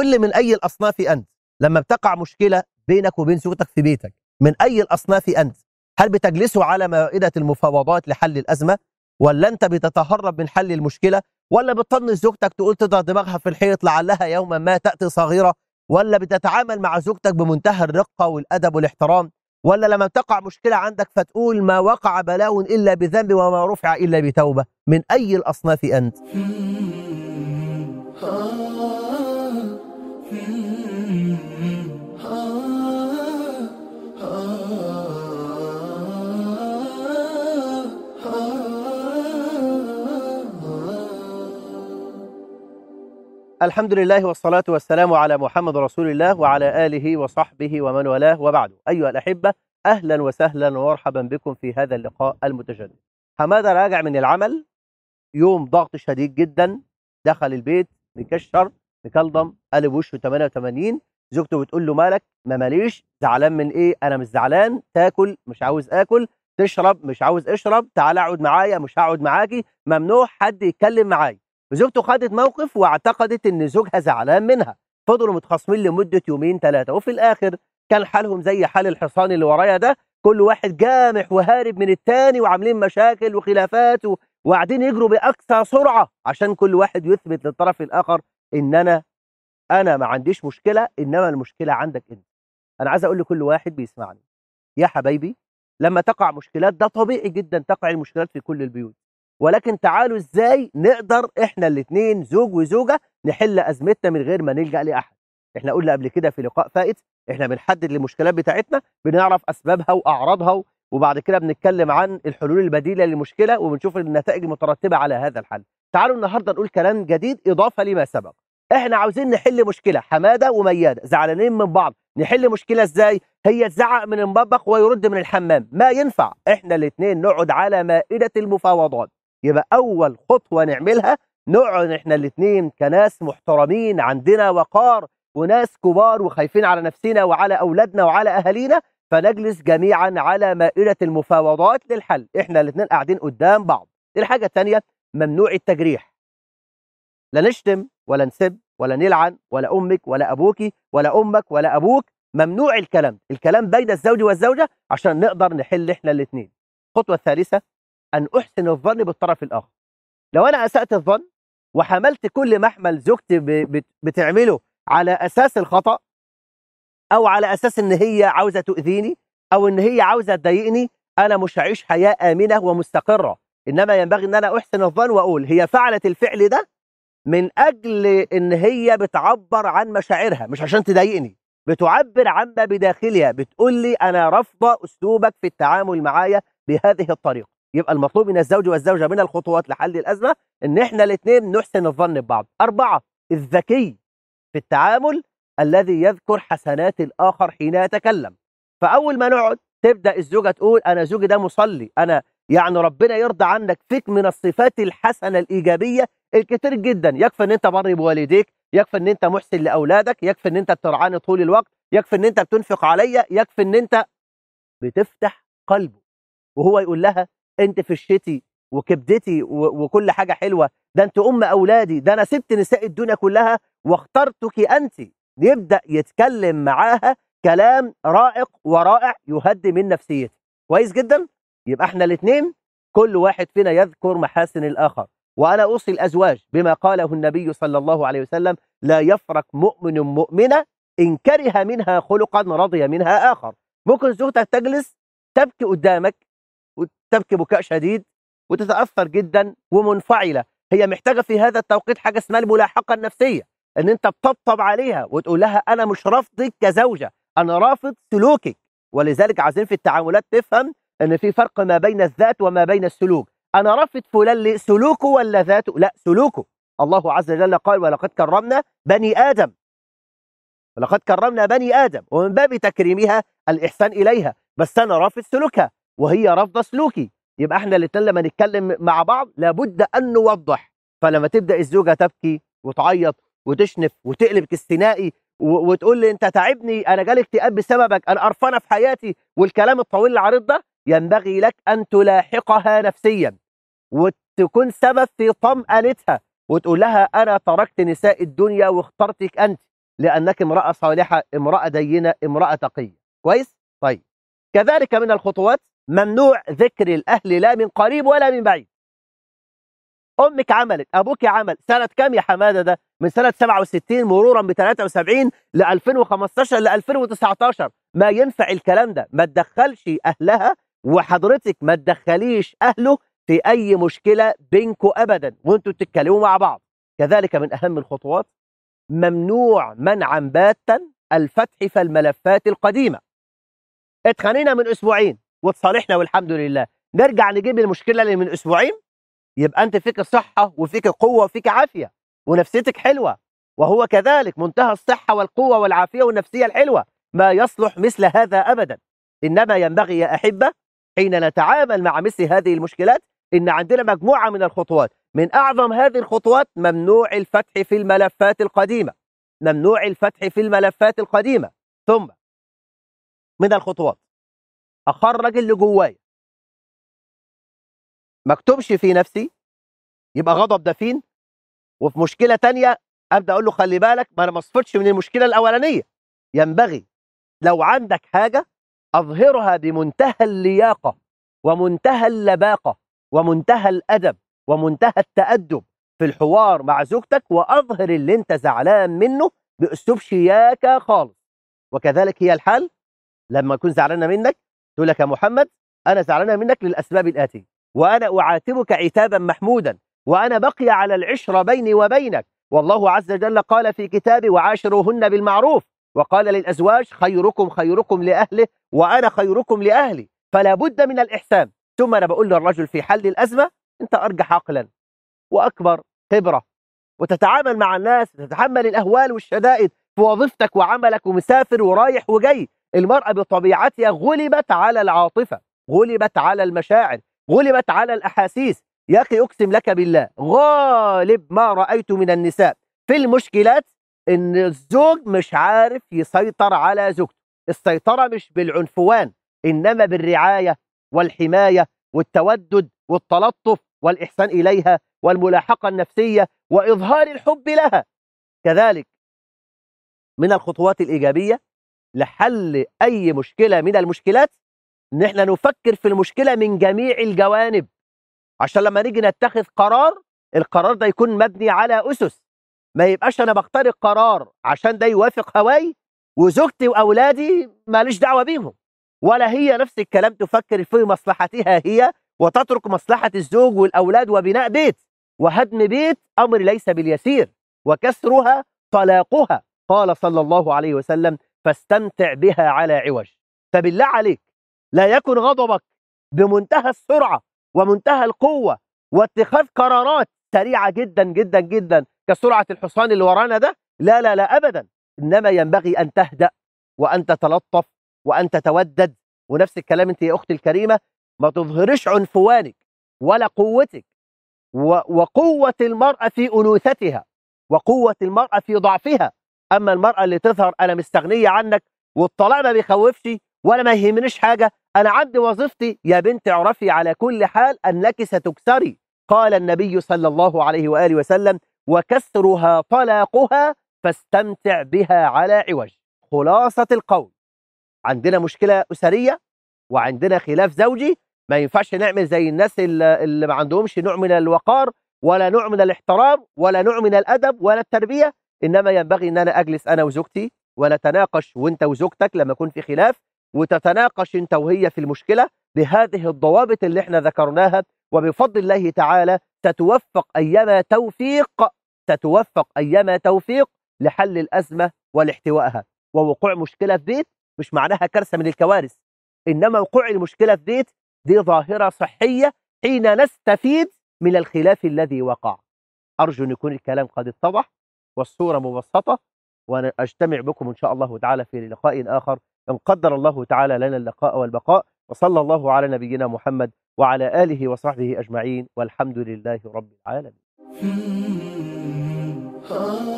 قل لي من أي الأصناف أنت لما بتقع مشكلة بينك وبين زوجتك في بيتك من أي الأصناف أنت هل بتجلسوا على مائدة المفاوضات لحل الأزمة ولا أنت بتتهرب من حل المشكلة ولا بتطنش زوجتك تقول تضع دماغها في الحيط لعلها يوما ما تأتي صغيرة ولا بتتعامل مع زوجتك بمنتهى الرقة والأدب والاحترام ولا لما تقع مشكلة عندك فتقول ما وقع بلاء إلا بذنب وما رفع إلا بتوبة من أي الأصناف أنت الحمد لله والصلاة والسلام على محمد رسول الله وعلى آله وصحبه ومن والاه وبعد أيها الأحبة أهلا وسهلا ومرحبا بكم في هذا اللقاء المتجدد حمادة راجع من العمل يوم ضغط شديد جدا دخل البيت مكشر مكلضم قلب وشه 88 زوجته بتقول له مالك ما ماليش زعلان من ايه انا مش زعلان تاكل مش عاوز اكل تشرب مش عاوز اشرب تعال اقعد معايا مش هقعد معاكي ممنوع حد يتكلم معايا زوجته خدت موقف واعتقدت ان زوجها زعلان منها فضلوا متخاصمين لمده يومين ثلاثه وفي الاخر كان حالهم زي حال الحصان اللي ورايا ده كل واحد جامح وهارب من التاني وعاملين مشاكل وخلافات و... وقاعدين يجروا باقصى سرعه عشان كل واحد يثبت للطرف الاخر ان انا انا ما عنديش مشكله انما المشكله عندك انت انا عايز اقول لكل واحد بيسمعني يا حبايبي لما تقع مشكلات ده طبيعي جدا تقع المشكلات في كل البيوت ولكن تعالوا ازاي نقدر احنا الاثنين زوج وزوجه نحل ازمتنا من غير ما نلجا لاحد احنا قلنا قبل كده في لقاء فائت احنا بنحدد المشكلات بتاعتنا بنعرف اسبابها واعراضها وبعد كده بنتكلم عن الحلول البديله للمشكله وبنشوف النتائج المترتبه على هذا الحل تعالوا النهارده نقول كلام جديد اضافه لما سبق احنا عاوزين نحل مشكله حماده ومياده زعلانين من بعض نحل مشكله ازاي هي تزعق من المطبخ ويرد من الحمام ما ينفع احنا الاثنين نقعد على مائده المفاوضات يبقى اول خطوه نعملها نقعد احنا الاثنين كناس محترمين عندنا وقار وناس كبار وخايفين على نفسنا وعلى اولادنا وعلى اهالينا فنجلس جميعا على مائده المفاوضات للحل احنا الاثنين قاعدين قدام بعض الحاجه الثانيه ممنوع التجريح لا نشتم ولا نسب ولا نلعن ولا امك ولا ابوك ولا امك ولا ابوك ممنوع الكلام الكلام بين الزوج والزوجه عشان نقدر نحل احنا الاثنين الخطوه الثالثه ان احسن الظن بالطرف الاخر لو انا اسات الظن وحملت كل محمل زوجتي بتعمله على اساس الخطا او على اساس ان هي عاوزه تؤذيني او ان هي عاوزه تضايقني انا مش هعيش حياه امنه ومستقره انما ينبغي ان انا احسن الظن واقول هي فعلت الفعل ده من اجل ان هي بتعبر عن مشاعرها مش عشان تضايقني بتعبر عما بداخلها بتقول لي انا رافضه اسلوبك في التعامل معايا بهذه الطريقه يبقى المطلوب من الزوج والزوجه من الخطوات لحل الازمه ان احنا الاثنين نحسن الظن ببعض اربعه الذكي في التعامل الذي يذكر حسنات الاخر حين يتكلم فاول ما نقعد تبدا الزوجه تقول انا زوجي ده مصلي انا يعني ربنا يرضى عنك فيك من الصفات الحسنه الايجابيه الكتير جدا يكفي ان انت بر بوالديك يكفي ان انت محسن لاولادك يكفي ان انت بترعاني طول الوقت يكفي ان انت بتنفق عليا يكفي ان انت بتفتح قلبه وهو يقول لها انت في الشتي وكبدتي وكل حاجه حلوه ده انت ام اولادي ده انا سبت نساء الدنيا كلها واخترتك انت يبدا يتكلم معاها كلام رائق ورائع يهدي من نفسيتي كويس جدا يبقى احنا الاثنين كل واحد فينا يذكر محاسن الاخر وانا اوصي الازواج بما قاله النبي صلى الله عليه وسلم لا يفرق مؤمن مؤمنه ان كره منها خلقا رضي منها اخر ممكن زوجتك تجلس تبكي قدامك وتبكي بكاء شديد وتتاثر جدا ومنفعله هي محتاجه في هذا التوقيت حاجه اسمها الملاحقه النفسيه ان انت تطبطب عليها وتقول لها انا مش رافضك كزوجه انا رافض سلوكك ولذلك عايزين في التعاملات تفهم ان في فرق ما بين الذات وما بين السلوك انا رافض فلان ليه سلوكه ولا ذاته لا سلوكه الله عز وجل قال ولقد كرمنا بني ادم ولقد كرمنا بني ادم ومن باب تكريمها الاحسان اليها بس انا رافض سلوكها وهي رافضه سلوكي يبقى احنا الاثنين لما نتكلم مع بعض لابد ان نوضح فلما تبدا الزوجه تبكي وتعيط وتشنف وتقلب كاستنائي وتقول لي انت تعبني انا جالي اكتئاب بسببك انا قرفانه في حياتي والكلام الطويل العريض ده ينبغي لك ان تلاحقها نفسيا وتكون سبب في طمأنتها وتقول لها انا تركت نساء الدنيا واخترتك انت لأنك امرأة صالحة امرأة دينة امرأة تقية كويس؟ طيب كذلك من الخطوات ممنوع ذكر الأهل لا من قريب ولا من بعيد أمك عملت أبوك عمل سنة كام يا حمادة ده من سنة 67 مرورا ب 73 ل 2015 ل 2019 ما ينفع الكلام ده ما تدخلش أهلها وحضرتك ما تدخليش أهله في أي مشكلة بينكم أبدا وانتوا تتكلموا مع بعض كذلك من أهم الخطوات ممنوع منعا باتا الفتح في الملفات القديمة اتخانينا من أسبوعين وتصالحنا والحمد لله نرجع نجيب المشكلة اللي من أسبوعين يبقى أنت فيك صحة وفيك قوة وفيك عافية ونفسيتك حلوة وهو كذلك منتهى الصحة والقوة والعافية والنفسية الحلوة ما يصلح مثل هذا أبدا إنما ينبغي يا أحبة حين نتعامل مع مثل هذه المشكلات إن عندنا مجموعة من الخطوات من أعظم هذه الخطوات ممنوع الفتح في الملفات القديمة ممنوع الفتح في الملفات القديمة ثم من الخطوات أخرج اللي جوايا ما اكتبش في نفسي يبقى غضب دفين وفي مشكلة تانية أبدأ أقول له خلي بالك ما أنا ما صفتش من المشكلة الأولانية ينبغي لو عندك حاجة أظهرها بمنتهى اللياقة ومنتهى اللباقة ومنتهى الأدب ومنتهى التأدب في الحوار مع زوجتك وأظهر اللي أنت زعلان منه بأسلوب شياكة خالص وكذلك هي الحال لما أكون زعلانة منك تقول لك يا محمد أنا زعلانة منك للأسباب الآتية وأنا أعاتبك عتابا محمودا وأنا بقي على العشرة بيني وبينك والله عز وجل قال في كتابه وعاشروهن بالمعروف وقال للأزواج خيركم خيركم لأهله وأنا خيركم لأهلي فلا بد من الإحسان ثم أنا بقول للرجل في حل الأزمة أنت أرجح عقلا وأكبر خبرة وتتعامل مع الناس تتحمل الأهوال والشدائد في وظيفتك وعملك ومسافر ورايح وجاي المرأة بطبيعتها غلبت على العاطفة غلبت على المشاعر غلبت على الأحاسيس يا أخي أقسم لك بالله غالب ما رأيت من النساء في المشكلات إن الزوج مش عارف يسيطر على زوجته السيطرة مش بالعنفوان إنما بالرعاية والحماية والتودد والتلطف والإحسان إليها والملاحقة النفسية وإظهار الحب لها كذلك من الخطوات الإيجابية لحل أي مشكلة من المشكلات إن إحنا نفكر في المشكلة من جميع الجوانب عشان لما نيجي نتخذ قرار القرار ده يكون مبني على أسس ما يبقاش أنا بختار القرار عشان ده يوافق هواي وزوجتي وأولادي ماليش دعوة بيهم ولا هي نفس الكلام تفكر في مصلحتها هي وتترك مصلحة الزوج والأولاد وبناء بيت وهدم بيت أمر ليس باليسير وكسرها طلاقها قال صلى الله عليه وسلم فاستمتع بها على عوج فبالله عليك لا يكن غضبك بمنتهى السرعة ومنتهى القوة واتخاذ قرارات سريعة جدا جدا جدا كسرعة الحصان اللي ورانا ده لا لا لا أبدا إنما ينبغي أن تهدأ وأن تتلطف وأن تتودد ونفس الكلام أنت يا أختي الكريمة ما تظهرش عنفوانك ولا قوتك وقوة المرأة في أنوثتها وقوة المرأة في ضعفها أما المرأة اللي تظهر أنا مستغنية عنك والطلاق ما بيخوفش ولا ما يهمنيش حاجة أنا عندي وظيفتي يا بنت اعرفي على كل حال أنك ستكسري قال النبي صلى الله عليه وآله وسلم وكسرها طلاقها فاستمتع بها على عوج خلاصة القول عندنا مشكلة أسرية وعندنا خلاف زوجي ما ينفعش نعمل زي الناس اللي, اللي ما عندهمش نوع من الوقار ولا نوع من الاحترام ولا نوع من الأدب ولا التربية إنما ينبغي أن أنا أجلس أنا وزوجتي ونتناقش وانت وزوجتك لما يكون في خلاف وتتناقش انت وهي في المشكلة بهذه الضوابط اللي احنا ذكرناها وبفضل الله تعالى تتوفق أيما توفيق تتوفق أيما توفيق لحل الأزمة ولاحتوائها ووقوع مشكلة في بيت مش معناها كارثة من الكوارث إنما وقوع المشكلة في بيت دي ظاهرة صحية حين نستفيد من الخلاف الذي وقع أرجو أن يكون الكلام قد اتضح والصورة مبسطة وأنا أجتمع بكم إن شاء الله تعالى في لقاء آخر إن قدر الله تعالى لنا اللقاء والبقاء وصلى الله على نبينا محمد وعلى آله وصحبه أجمعين والحمد لله رب العالمين